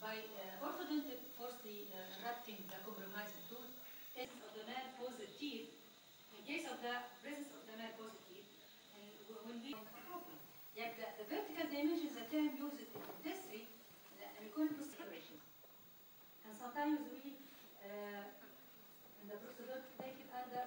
by uh, orthodontic forcefully uh, wrapping the compromised tooth in of the malposed teeth. In case of the presence of the malposed teeth, and w- when we problem. Yet the, the vertical dimension is a term used in dentistry and يكون consideration. And sometimes we uh, in the procedure take it under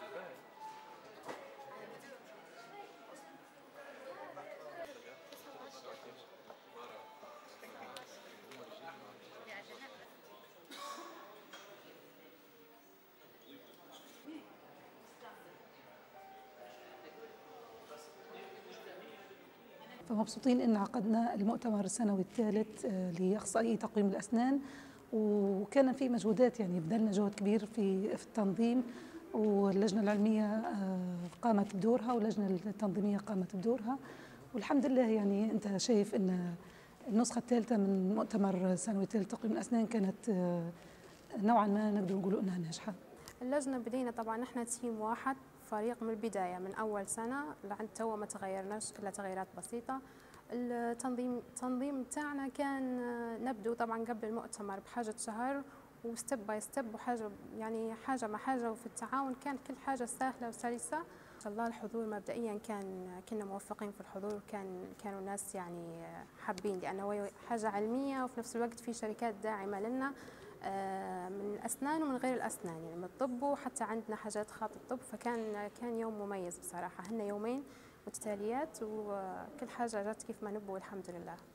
فمبسوطين ان عقدنا المؤتمر السنوي الثالث آه، لاخصائي تقويم الاسنان وكان في مجهودات يعني بذلنا جهد كبير في في التنظيم واللجنه العلميه آه، قامت بدورها واللجنه التنظيميه قامت بدورها والحمد لله يعني انت شايف ان النسخه الثالثه من مؤتمر سنوي ثالث تقويم الاسنان كانت آه، نوعا ما نقدر نقول انها ناجحه اللجنة بدينا طبعا احنا تيم واحد فريق من البداية من أول سنة لعند توا ما تغيرناش إلا تغييرات بسيطة التنظيم التنظيم تاعنا كان آه، نبدو طبعا قبل المؤتمر بحاجة شهر وستيب باي ستيب وحاجة يعني حاجة مع حاجة وفي التعاون كان كل حاجة سهلة وسلسة إن شاء الله الحضور مبدئيا كان كنا موفقين في الحضور كان كانوا الناس يعني آه، حابين لأنه هو حاجة علمية وفي نفس الوقت في شركات داعمة لنا آه، من الأسنان ومن غير الأسنان يعني من الطب وحتى عندنا حاجات خاط الطب فكان كان يوم مميز بصراحة هن يومين متتاليات وكل حاجة جات كيف ما نبوا الحمد لله